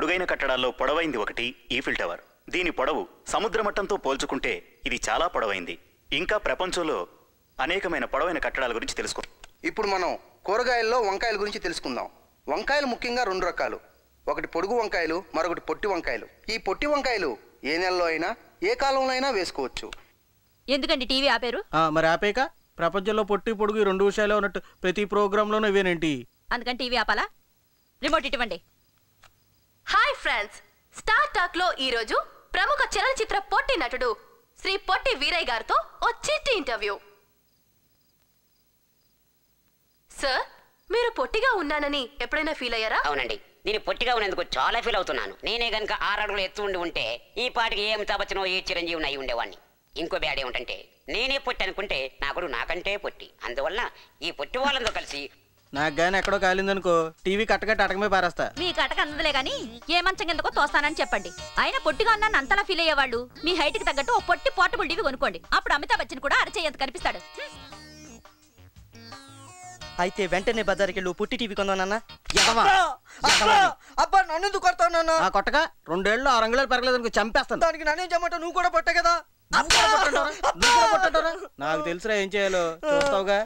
పొడుగైన కట్టడాల్లో పొడవైంది ఒకటి Eiffel tower దీని పొడవు సముద్ర మట్టంతో పోల్చుకుంటే ఇది చాలా పొడవైంది ఇంకా ప్రపంచంలో అనేకమైన పొడవైన కట్టడాల గురించి తెలుసుకో ఇప్పుడు మనం కూరగాయల్లో వంకాయల గురించి తెలుసుకుందాం వంకాయలు ముఖ్యంగా రెండు రకాలు ఒకటి పొడుగు వంకాయలు మరొకటి పొట్టి వంకాయలు ఈ పొట్టి వంకాయలు ఏ నెలలో అయినా ఏ కాలంలో అయినా వేసుకోవచ్చు ఎందుకండి టీవీ ఆపారు ఆ, మరి ఆపేక ప్రపంచంలో పొట్టి పొడుగు ఈ రెండు విషయాలే ఉన్నట్టు ప్రతి ప్రోగ్రాంలోనూ ఇవేనేంటి అందుకని టీవీ ఆపాలా రిమోట్ ఇవ్వండి హాయ్ ఫ్రెండ్స్ స్టార్ టాక్ లో ఈ రోజు ప్రముఖ చలనచిత్ర పొట్టి నటుడు శ్రీ పొట్టి వీరయ్య గారితో ఓ చిట్టి ఇంటర్వ్యూ సార్ మీరు పొట్టిగా ఉన్నానని ఎప్పుడైనా ఫీల్ అయ్యారా అవునండి నేను పొట్టిగా ఉన్నందుకు చాలా ఫీల్ అవుతున్నాను నేనే గనుక ఆరు అడుగులు ఎత్తు ఉండి ఉంటే ఈ పాటికి ఏ అమితాబ్ బచ్చనో ఏ చిరంజీవి అయి ఉండేవాడిని ఇంకో బ్యాడ్ ఏమిటంటే నేనే పొట్టి అనుకుంటే నాకు నాకంటే పొట్టి అందువల్ల ఈ పొట్టి వాళ్ళంతో కలిసి నాకు గాని ఎక్కడో కాలిందనుకో టీవీ కట్టకట్టి అటకమే పారేస్తా మీ కటక అందదులే గాని ఏ మంచం కిందకో తోస్తానని చెప్పండి అయినా పొట్టిగా ఉన్నాను అంతలా ఫీల్ అయ్యేవాళ్ళు మీ హైట్ కి తగ్గట్టు ఓ పొట్టి పోర్టబుల్ టీవీ కొనుక్కోండి అప్పుడు అమితాబ్ బచ్చన్ కూడా అరచేయంత కనిపిస్తాడు హ్మ్. అయితే వెంటనే బజార్కి వెళ్ళి పుట్టి టీవీ కొందానన్నా అబ్బా నన్ను ఎందుకు కొడతావు నన్ను ఆ కొట్టక రెండేళ్ళు ఆరు అంగుళాలు పెరగలేదు చంపేస్తాను దానికి నన్నేం చెమ్మంటావు నువ్వు కూడా పొట్టే కదా నువ్వు కూడా పొట్టంటారా? నువ్వు కూడా పొట్టంటారా? నాకు తెలుసురా ఏం చేయాలో చూస్తావుగా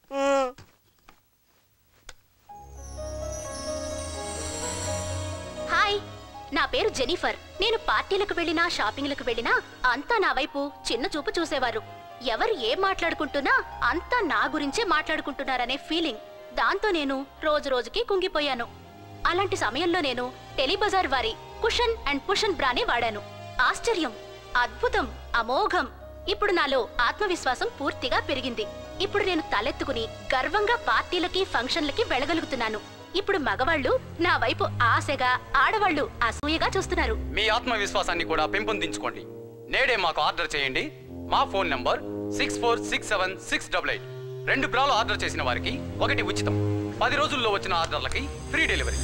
హాయ్ నా పేరు జెనిఫర్ నేను పార్టీలకు వెళ్ళినా షాపింగ్లకు వెళ్ళినా అంతా నా వైపు చిన్న చూపు చూసేవారు ఎవరు ఏం మాట్లాడుకుంటున్నా అంతా నా గురించే మాట్లాడుకుంటున్నారనే ఫీలింగ్ దాంతో నేను రోజు రోజుకి కుంగిపోయాను అలాంటి సమయంలో నేను టెలిబజార్ వారి కుషన్ అండ్ పుషన్ బ్రానే వాడాను ఆశ్చర్యం అద్భుతం అమోఘం ఇప్పుడు నాలో ఆత్మవిశ్వాసం పూర్తిగా పెరిగింది ఇప్పుడు నేను తలెత్తుకుని గర్వంగా పార్టీలకి ఫంక్షన్లకి వెళ్ళగలుగుతున్నాను ఇప్పుడు మగవాళ్ళు నా వైపు ఆశగా ఆడవాళ్ళు అసూయగా చూస్తున్నారు మీ ఆత్మవిశ్వాసాన్ని కూడా పెంపొందించుకోండి నేడే మాకు ఆర్డర్ చేయండి మా phone number six four six seven six double eight రెండు బ్రాలు ఆర్డర్ చేసిన వారికి ఒకటి ఉచితం పది రోజుల్లో వచ్చిన ఆర్డర్లకి ఫ్రీ డెలివరీ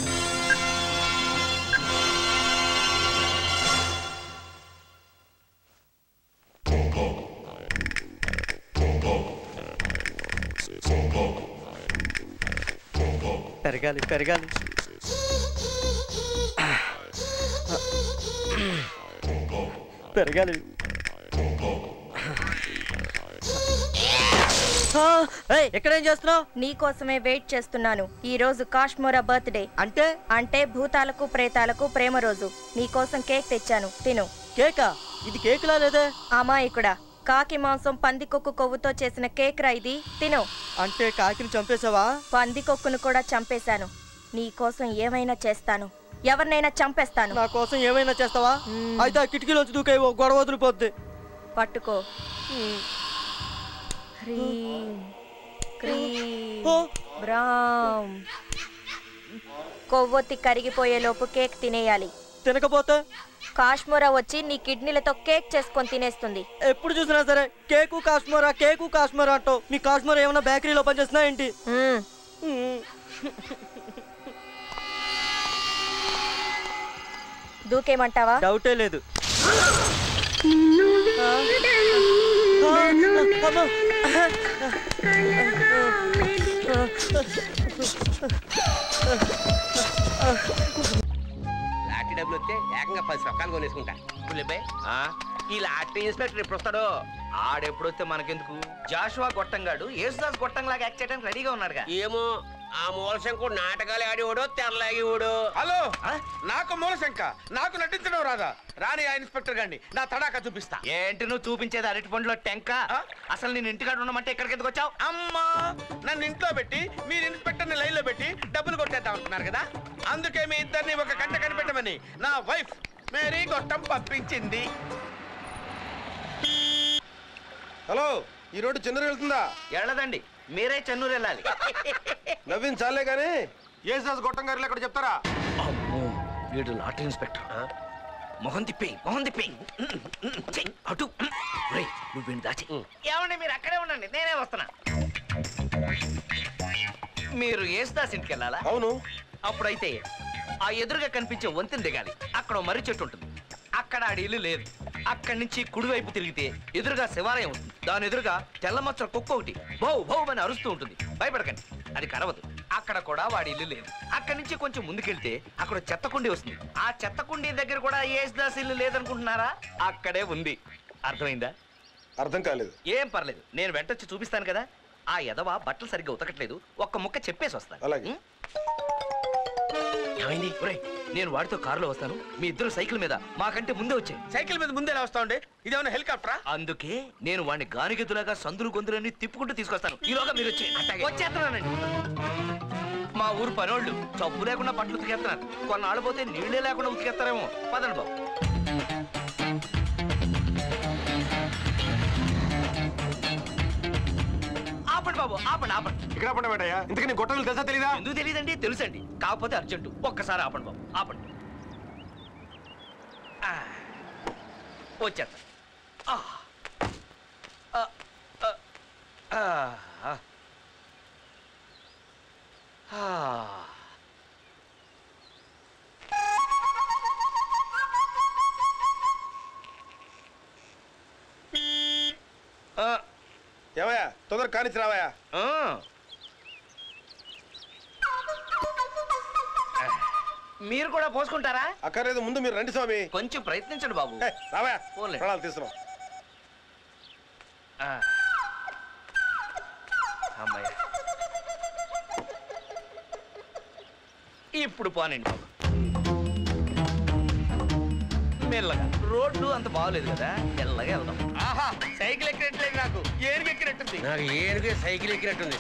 పెరగాలి పెరగాలి పెరగాలి ఆ, ఏయ్, ఎక్కడేం చేస్తున్నావు నీకోసమే వెయిట్ చేస్తున్నాను ఈ రోజు కాశ్మోరా బర్త్డే అంటే అంటే భూతాలకు ప్రేతాలకు ప్రేమ రోజు నీకోసం కేక్ తెచ్చాను తిను కేకా ఇది కేకులా లేదే అమాయకుడా కాకి మాంసం పందికొక్కు కొవ్వుతో చేసిన కేక్ రా ఇది తిను అంటే కాకిని చంపేశావా పందికొక్కును కూడా చంపేశాను నీకోసం ఏమైనా చేస్తాను ఎవరినైనా చంపేస్తాను నా కోసం ఏమైనా చేస్తావా అయితే ఆ కిటికీలోంచి దూకే గొడవ వదిలిపోద్ది పట్టుకో హ్రీం క్రీం ఓ, బ్రామ్ కొవ్వొత్తి కరిగిపోయేలోపు కేక్ తినేయాలి తినకపోతే కాశ్మోరా వచ్చి నీ కిడ్నీలతో కేక్ చేసుకొని తినేస్తుంది ఎప్పుడు చూసినా సరే కేకు కాశ్మీరా కేకు కాశ్మీరా అంటావు మీ కాశ్మీరా ఏమైనా బేకరీలో పనిచేస్తున్నా ఏంటి మ్మ్. మ్మ్. దూకేమంటావా డౌటే లేదు లాటరీ డబ్బులు వస్తే ఏకంగా పది సొక్కాలు కొనేసుకుంటా పులిపై ఈ లాటరీ ఇన్స్పెక్టర్ ఎప్పుడు వస్తాడో ఆడెప్పుడు వస్తే మనకెందుకు జాషువా గొట్టంగాడు యేసుదాస్ గొట్టంలాగా యాక్ట్ చేయడానికి రెడీగా ఉన్నాడుగా ఏమో ఆ మూలశంకుడు నాటకాలు ఆడేవాడు తెరలాగేవాడు హలో నాకు మూలశంక నాకు నటించడం రాదా రాని ఆ ఇన్స్పెక్టర్ గారిని నా తడాక చూపిస్తా ఏంటి నువ్వు చూపించేది అరటి పండులో టెంక అసలు నేను ఇంటికాడ ఉండమంటే ఎక్కడికి ఎందుకు వచ్చావు అమ్మా నన్ను ఇంట్లో పెట్టి మీరు ఇన్స్పెక్టర్ ని లైన్ లో పెట్టి డబ్బులు కొట్టేద్దాం అంటున్నారు కదా అందుకే మీ ఇద్దరిని ఒక గంట కనిపెట్టమని నా వైఫ్ మేరీ గొట్టం పంపించింది హలో ఈ రోడ్డు చెన్నూరు వెళ్తుందా వెళ్ళదండి మీరే చెన్నూరు వెళ్ళాలి నవ్వింది చాలే కానీ ఏసాస్ గొట్టం గారు ఎక్కడ చెప్తారా అమ్మో వీడు లాటరీ ఇన్స్పెక్టర్ మొహం తిప్పి మొహం తిప్పి చెయ్, అటు రేయ్, నువ్వు వీడిని దాచి ఏమండి మీరు అక్కడే ఉండండి నేనే వస్తున్నా మీరు యేసుదాస్ ఇంటికి వెళ్ళాలా అవును అప్పుడైతే ఆ ఎదురుగా కనిపించే వంతెన దిగాలి అక్కడ ఓ మర్రి చెట్టు ఉంటుంది అక్కడ ఆడి ఇల్లు లేదు అక్కడి నుంచి కుడివైపు తిరిగితే ఎదురుగా శివాలయం ఉంటుంది దాని ఎదురుగా తెల్లమచ్చ కుక్క ఒకటి భౌ భౌ అని అరుస్తూ ఉంటుంది భయపడకండి అది కరవదు అక్కడ కూడా వాడి ఇల్లు లేదు అక్కడి నుంచి కొంచెం ముందుకెళ్తే అక్కడ చెత్త కుండీ వస్తుంది ఆ చెత్త కుండీ దగ్గర కూడా యేసుదాస్ ఇల్లు లేదనుకుంటున్నారా అక్కడే ఉంది అర్థమైందా అర్థం కాలేదు ఏం పర్లేదు నేను వెంటొచ్చి చూపిస్తాను కదా ఆ ఎదవ బట్టలు సరిగ్గా ఉతకట్లేదు ఒక్క ముక్క చెప్పేసి వస్తాను అలాగే ఏమైంది ఒరేయ్, నేను వాడితో కారులో వస్తాను మీ ఇద్దరు సైకిల్ మీద మాకంటే ముందే వచ్చాయి సైకిల్ మీద ముందే ఎలా వస్తా ఉండే ఇదేమన్నా హెలికాప్టరా అందుకే నేను వాడిని గానిగెద్దులాగా సందులు గొంతులన్నీ తిప్పుకుంటూ తీసుకొస్తాను ఈలోగా మీరు వచ్చి వచ్చేస్తున్నానండి మా ఊరు పనోళ్ళు చప్పు లేకుండా బట్టలు ఉతికేస్తున్నారు కొన్నాళ్ళు పోతే నీళ్ళే లేకుండా ఉతికేస్తారేమో పదండి బాబు ఆపండి బాబు ఆపండి ఆపండి ఇక్కడ ఆపండి బేటయ్యా ఇంతకీ నీ గొట్టలు తెలుసా తెలీదా ఎందుకు తెలియదండి తెలుసండి కాకపోతే అర్జెంటు ఒక్కసారి ఆపండి బాబు ఆపండి ఆ, వచ్చేస్తా ఆ. ఆ, ఆ, ఆ. ఆ. ఆ. ఏమయ్యా తొందర కానిచ్చి రావయ్యా ఆ. మీరు కూడా పోసుకుంటారా అక్కర్లేదు ముందు మీరు రండి స్వామి కొంచెం ప్రయత్నించండి బాబు ఏ, రావయ్యా పోన్లే. ప్రాణాలు తీస్తున్నాం ఆ. అమ్మాయి ఇప్పుడు పోనండి బాబు మెల్లగా రోడ్డు అంత బాగోలేదు కదా మెల్లగా వెళ్దాం ఆహా సైకిల్ ఎక్కినట్లేదు నాకు ఏనుగు ఎక్కినట్టుంది నాకు ఏనుగే సైకిల్ ఎక్కినట్టుంది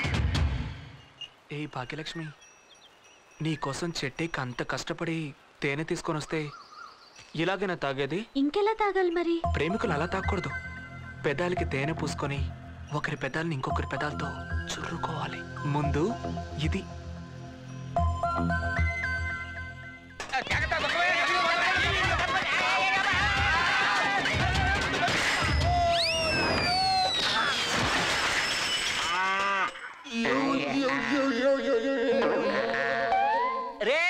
ఏ భాగ్యలక్ష్మి నీ కోసం చెట్టేకి అంత కష్టపడి తేనె తీసుకొని వస్తే ఇలాగైనా తాగేది ఇంకెలా తాగాలి మరి ప్రేమికులు అలా తాగకూడదు పెదాలకి తేనె పూసుకొని ఒకరి పెదాలని ఇంకొకరి పెదాలతో చుర్రుకోవాలి ముందు ఇది రే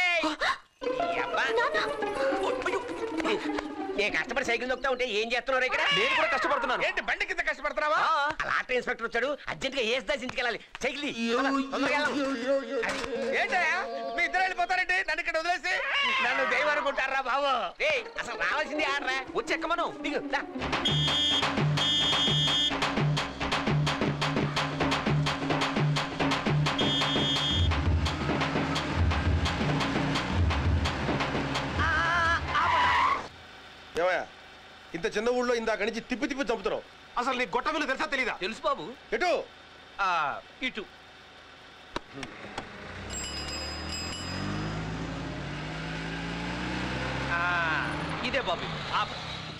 నేను కష్టపడి సైకిల్ దొక్కుతా ఉంటే ఏం చేస్తున్నారు ఇక్కడ నేను కూడా కష్టపడుతున్నాను ఏంటి బండి కింద కష్టపడుతున్నావా అలా ఆటో ఇన్స్పెక్టర్ వచ్చాడు అర్జెంట్ గా ఏస్ దాసి ఇంటికి వెళ్ళాలి సైకిల్ తీ. తొందరగా వెళ్దాం. ఏంటయ్యా మీ ఇద్దరు వెళ్ళిపోతారండి నన్ను ఇక్కడ వదిలేసి నన్ను దైవం అనుకుంటారా బాబు ఏయ్ అసలు రావాల్సింది ఆడరా వచ్చి ఎక్కమను దిగు దా. ఏమయ్యా ఇంత చిన్న ఊళ్ళో ఇందాక నుంచి తిప్పి తిప్పి చంపుతున్నావు అసలు నీ గొట్ట విలువ తెలుసా తెలీదా తెలుసు బాబు ఎటు ఆ, ఇటు ఆ, ఇదే బాబు ఆపు.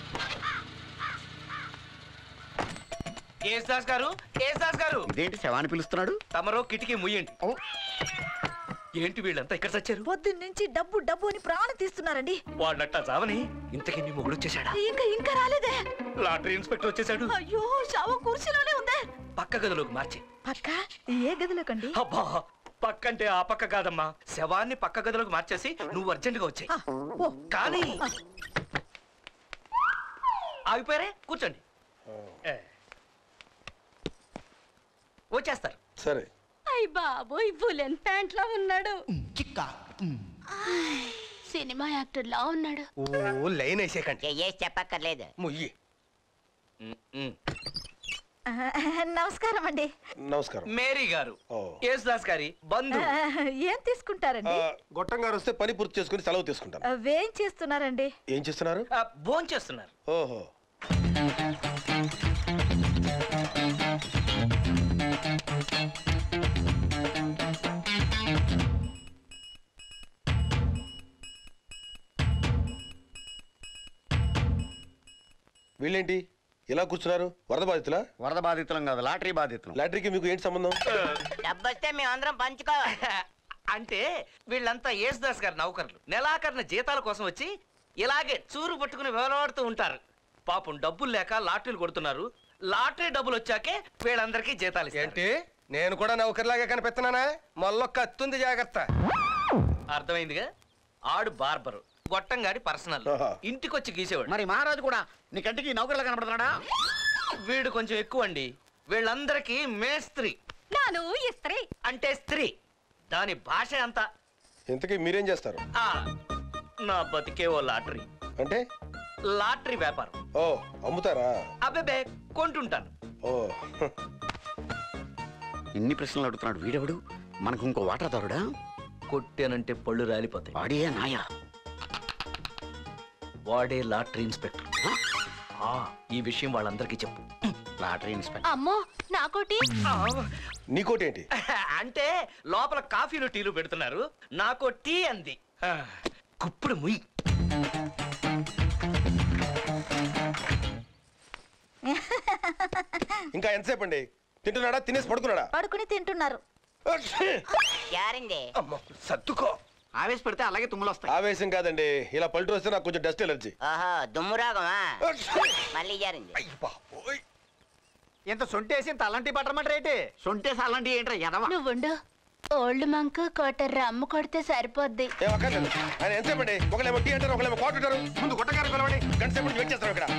ఏసుదాస్ గారు ఏసుదాస్ గారు ఇదేంటి శవాన్ని పిలుస్తున్నాడు తమరో కిటికీ ముయ్యండి ఏంటి వీళ్ళంతా ఇక్కడ చచ్చారు పొద్దున్నుంచి డబ్బు డబ్బు అని ప్రాణం తీస్తున్నారండి వాడినట్ట చావని ఇంతకీ నీ మొగుడు వచ్చేసాడా ఇంకా ఇంకా రాలేదే లాటరీ ఇన్స్పెక్టర్ వచ్చేసాడు అయ్యో శవం కుర్చీలోనే ఉందే పక్క గదిలోకి మార్చి పక్క ఏ గదిలోకండి అబ్బా పక్కంటే ఆ పక్క కాదమ్మా శవాన్ని పక్క గదిలోకి మార్చేసి నువ్వు అర్జెంటుగా వచ్చాయి కానీ ఆగిపోయారే కూర్చోండి ఏ. వచ్చేస్తారు సరే అయ్య బాబోయ్ బులెన్ ప్యాంట్ లో ఉన్నాడు సినిమా యాక్టర్ లా ఉన్నాడు ఓ లైన్ వేసేకండి ఏసి చెప్పక్కర్లేదు ముయ్యి ఆ, నమస్కారం అండి నమస్కారం మేరీ గారు ఓ. యేసుదాస్ గారి బంధు ఆ, ఏం తీసుకుంటారండి ఆ, గొట్టం గారు వస్తే పని పూర్తి చేసుకుని సెలవు తీసుకుంటాను ఆ, వేం చేస్తున్నారండి ఏం చేస్తున్నారు భోన్ చేస్తున్నారు ఓహో వీళ్ళేంటి ఇలా కూర్చున్నారు వరద బాధితులా వరద బాధితులం కాదు లాటరీ బాధితులం లాటరీకి మీకు ఏంటి సంబంధం డబ్బొస్తే మేమందరం పంచుకోవాలి అంటే వీళ్ళంతా యేసుదాస్ గారి నౌకర్లు నెలాఖరిన జీతాల కోసం వచ్చి ఇలాగే చూరు పట్టుకుని వేలాడుతూ ఉంటారు పాపం డబ్బులు లేక లాటరీలు కొడుతున్నారు లాటరీ డబ్బులు వచ్చాకే వీళ్ళందరికీ జీతాలు ఇస్తారు. ఏంటి నేను కూడా నౌకర్లాగా కనిపిస్తున్నానా మళ్ళీ కత్తుంది జాగ్రత్త అర్థమైందిగా ఆడు బార్బరు గొట్టంగాడి పర్సనల్ ఇంటికొచ్చి గీసేవాడు మరి మహారాజు కూడా నీ కంటికి నౌకర్లా కనపడుతున్నాడా వీడు కొంచెం ఎక్కువ అండి వీళ్ళందరికీ మేస్త్రి నాను ఇస్త్రీ అంటే స్త్రీ దాని భాష అంతా ఇంతకీ మీరేం చేస్తారు ఆ, నా బతికే ఓ లాటరీ అంటే లాటరీ వ్యాపారం ఓ అమ్ముతారా అబ్బే కొంటుంటాను ఓ ఇన్ని ప్రశ్నలు అడుగుతున్నాడు వీడెవడు మనకు ఇంకో వాటాదారుడా కొట్టానంటే పళ్ళు రాలిపోతాయి వాడే నాయా వాడే లాటరీ ఇన్స్పెక్టర్ ఆ, ఈ విషయం వాళ్ళందరికీ చెప్పు లాటరీ ఇన్స్పెక్టర్ అమ్మో నాకోటి నీకోటేంటి అంటే లోపల కాఫీలు టీలు పెడుతున్నారు నాకు టీ అంది ఆ, కుప్పుడు ముయ్ ఇంకా ఎంతసేపు అండి తింటున్నాడా తినేసి పడుకున్నాడా పడుకుని తింటున్నారు యారండి సర్దుకో ఆవేశపడితే అలాగే తుమ్ములు వస్తాయి ఆవేశం కాదండి ఇలా పల్టు వస్తే నాకు కొంచెం డస్ట్ ఎలర్జీ ఆహా దుమ్ము రాగమా మళ్ళీ యారండి ఎంత సొంటేసి ఇంత అలాంటి పట్టమంటారేంటి సొంటేసి అలాంటి ఏంట్రా ఎదవా నువ్వుండు ఓల్డ్ మంక్ కోటర్ రమ్ము కొడితే సరిపోద్ది ఏం అక్కర్లేదు ఆయన ఎంతసేపు అండి ఒకళ్ళేమో టీ అంటారు ఒకళ్ళేమో కోట అంటారు ముందు కొట్టగారు పిలవండి గంట సేపు వెయిట్ చేస్తారు ఇక్కడ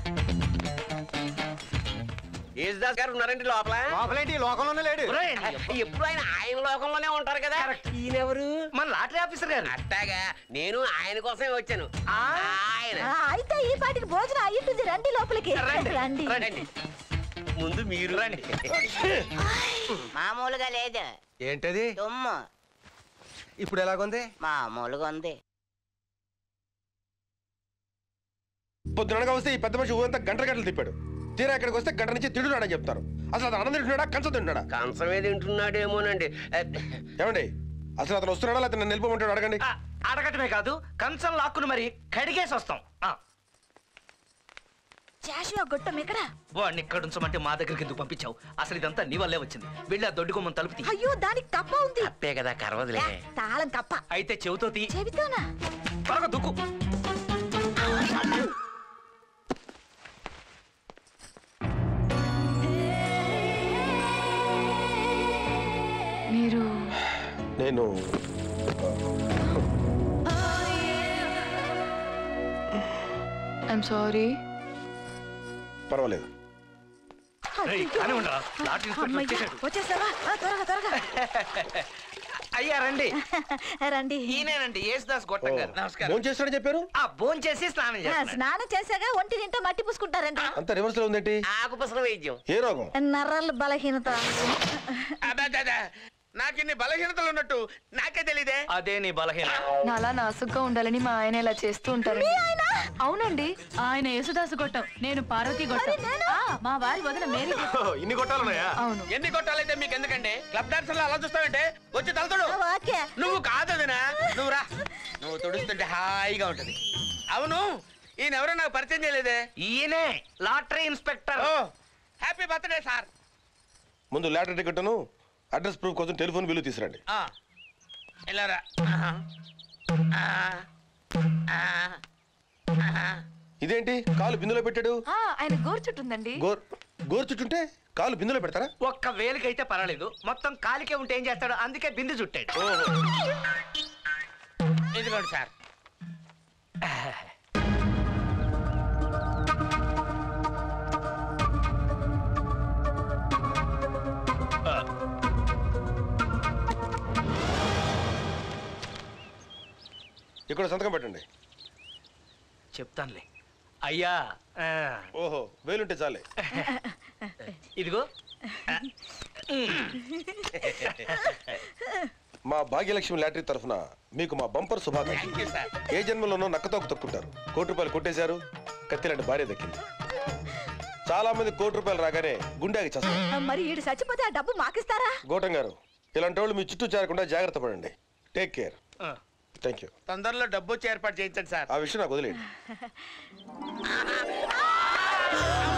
యేసుదాస్ గారు ఉన్నారండి లోపల లోపలేంటి లోకంలోనే లేడు ఎప్పుడు ఆయన ఆయన లోకంలోనే ఉంటారు కదా ఈయనెవరు మన లాటరీ ఆఫీసర్ గారు అట్టాగా నేను ఆయన కోసమే వచ్చాను ఆయన ఆ, అయితే ఈ పాటికి భోజనం అయ్యింటుంది రండి లోపలికి రండి రండి ముందు మీరు రండి మామూలుగా లేదు ఏంటది దుమ్ము ఇప్పుడు ఎలాగుంది మామూలుగా ఉంది పొద్దునగా వస్తే ఈ పెద్ద మనిషి ఊరంతా గంటల గంటలు తిప్పాడు తీరా ఇక్కడికి వస్తే గంట నుంచి తిడున్నాడని చెప్తారు అసలు అతను అన్నం తింటున్నాడా కంచం తింటున్నాడా కంచమే తింటున్నాడేమోనండి ఏమండి అసలు అతను వస్తున్నాడా లేకపోతే నన్ను నిలిపోమంటాడు అడగండి అడగటమే కాదు కంచం లాక్కుని మరి కడిగేసి వస్తాం ఆ, జాషువా గొట్టం ఎక్కడ వాడిని ఇక్కడ ఉంచమంటే మా దగ్గరికి ఎందుకు పంపించావు అసలు ఇదంతా నీ వల్లే వచ్చింది వెళ్ళి ఆ దొడ్డి గుమ్మం తలుపు తీ. అయ్యో దానికి కప్ప ఉంది అప్పే కదా కరవదులే తాళం కప్ప అయితే చెవితో తీ చెబితానా త్వరగా దుక్కు మీరు నేను ఐఎమ్ సారీ పర్వాలేదు రేయ్, కాని ఉండరా లాటరీ ఇన్స్పెక్టర్ అమ్మయ్య, వచ్చేసాడు వచ్చేసావా ఆ, త్వరగా త్వరగా అయ్యా రండి రండి ఈయనేనండి యేసుదాస్ గొట్టం గారు నమస్కారం ఫోన్ చేస్తాడని చెప్పారు ఆ భోంచేసి చేసి స్నానం ఆ, చేస్తున్నాడు స్నానం చేశాక ఒంటి నింటో మట్టి పూసుకుంటారండి అంత రివర్స్ లో ఉందేంటి ఆకుపసల వైద్యం ఏ రోగం నర్రలు బలహీనత నాకు ఇన్ని బలహీనతలు ఉన్నట్టు నాకే తెలీదే అదే నీ బలహీన నాలా నాసుగ్గా ఉండాలని మా ఆయన ఇలా చేస్తూ ఉంటారు అవునండి ఆయన యేసుదాసు గొట్టం నేను పార్వతి గొట్టం ఆ, మా వారి వదిన మేరీ గొట్టం. ఇన్ని కొట్టాలున్నాయా అవును ఎన్ని కొట్టాలైతే మీకు ఎందుకండి క్లబ్ డాన్సర్ అలా చూస్తావంటే వచ్చి తలతడు నువ్వు కాదు వదినా. నువ్వు రా నువ్వు తుడుస్తుంటే హాయిగా ఉంటది అవును ఈయన ఎవరో నాకు పరిచయం చేయలేదే ఈయనే లాటరీ ఇన్స్పెక్టర్ ఓ హ్యాపీ బర్త్డే సార్ ముందు లాటరీ టికెట్ను అడ్రస్ ప్రూఫ్ కోసం టెలిఫోన్ బిల్లు తీసురండి ఆ, ఇలా రా ఆహా. ఆ, ఆ, ఆహా. ఇదేంటి కాలు బిందులో పెట్టాడు ఆ, ఆయన గోరు చుట్టూ ఉందండి గోర్ గోరు చుట్టుంటే కాలు బిందులో పెడతారా ఒక్క వేలికైతే పర్వాలేదు మొత్తం కాలికే ఉంటే ఏం చేస్తాడు అందుకే బిందు చుట్టాడు ఇదిగోండి సార్ ఇక్కడ సంతకం పెట్టండి చెప్తానులే అయ్యా ఆ, ఓహో వేలుంటే చాలే ఇదిగో మా భాగ్యలక్ష్మి లాటరీ తరఫున మీకు మా బంపర్ శుభాకాంక్షలు ఏ జన్మలోనో నక్కతోక తొక్కుంటారు కోటి రూపాయలు కొట్టేశారు కత్తిలాంటి భార్య దక్కింది చాలా మంది కోటి రూపాయలు రాగానే గుండెకి చేస్తారు మరి ఈడు చచ్చిపోతే ఆ డబ్బు మాకిస్తారా గోటం గారు ఇలాంటి వాళ్ళు మీ చుట్టూ చేరకుండా జాగ్రత్త పడండి టేక్ కేర్ థ్యాంక్ యూ తొందరలో డబ్బు వచ్చి ఏర్పాటు చేయించండి సార్ ఆ విషయం నాకు వదిలేయండి ఆ